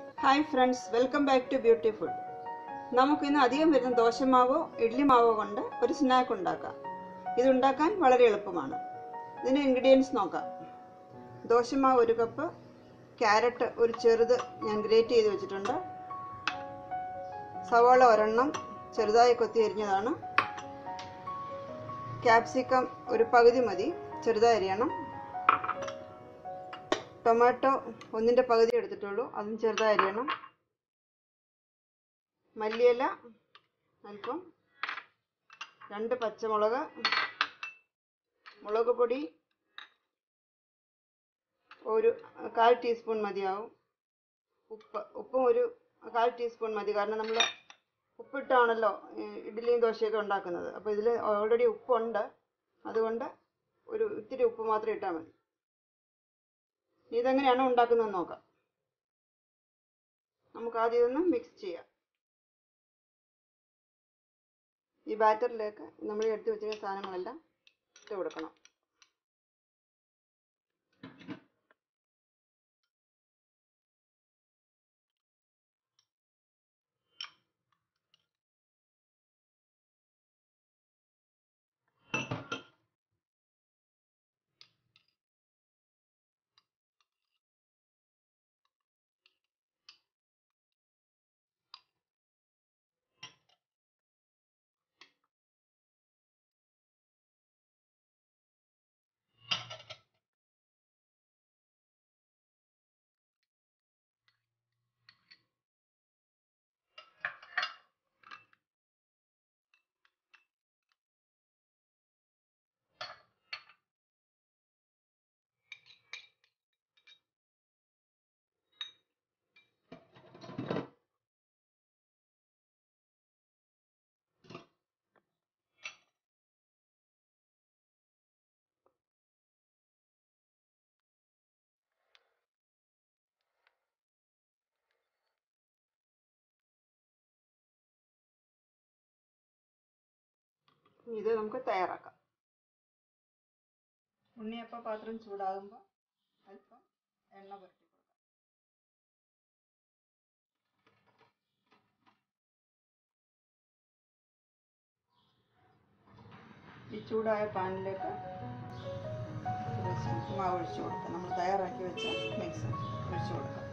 hi friends welcome back to beauty food നമുക്കിന്ന് അധികം വരുന്ന ദോശമാവോ ഇഡ്ലി മാവോ കൊണ്ട് ഒരു സ്നാക്ക് ഉണ്ടാക്കാം ഇതുണ്ടാക്കാൻ വളരെ എളുപ്പമാണ് ഇതിന് ഇൻഗ്രീഡിയൻസ് നോക്കാം ദോശമാവ് ഒരു കപ്പ് ക്യാരറ്റ് ഒരു ചെറുത് ഞാൻ ഗ്രേറ്റ് ചെയ്ത് വെച്ചിട്ടുണ്ട് സവാള ഒരെണ്ണം ചെറുതായി കൊത്തി അരിഞ്ഞതാണ് ക്യാപ്സിക്കം ഒരു പകുതി മതി ചെറുതായി അരിയണം ടൊമാറ്റോ ഒന്നിൻ്റെ പകുതി എടുത്തിട്ടുള്ളൂ അതും ചെറുതായി അരിയണം മല്ലിയില അല്പം രണ്ട് പച്ചമുളക് മുളക് പൊടി ഒരു കാൽ ടീസ്പൂൺ മതിയാവും ഉപ്പ് ഉപ്പും ഒരു കാൽ ടീസ്പൂൺ മതി കാരണം നമ്മൾ ഉപ്പിട്ടാണല്ലോ ഈ ഇഡ്ഡലിയും ദോശയൊക്കെ ഉണ്ടാക്കുന്നത് അപ്പോൾ ഇതിൽ ഓൾറെഡി ഉപ്പുണ്ട് അതുകൊണ്ട് ഒരു ഇത്തിരി ഉപ്പ് മാത്രം ഇട്ടാൽ മതി ഇതെങ്ങനെയാണ് ഉണ്ടാക്കുന്നത് നോക്കാം നമുക്ക് ആദ്യം ഇതൊന്ന് മിക്സ് ചെയ്യാം ഈ ബാറ്ററിലേക്ക് നമ്മൾ എടുത്തു വെച്ചിരുന്ന സാധനങ്ങളെല്ലാം ഇട്ട് കൊടുക്കണം ഇത് നമുക്ക് തയ്യാറാക്കാം ഉണ്ണിയപ്പ പാത്രം ചൂടാകുമ്പോൾ അല്പം എണ്ണ പുരട്ടി കൊടുക്കാം ഈ ചൂടായ പാനിലേക്ക് കുറച്ച് മാവ് ഒഴിച്ചു കൊടുക്കാം നമ്മൾ തയ്യാറാക്കി വെച്ച മിക്സ് ഒഴിച്ചു കൊടുക്കാം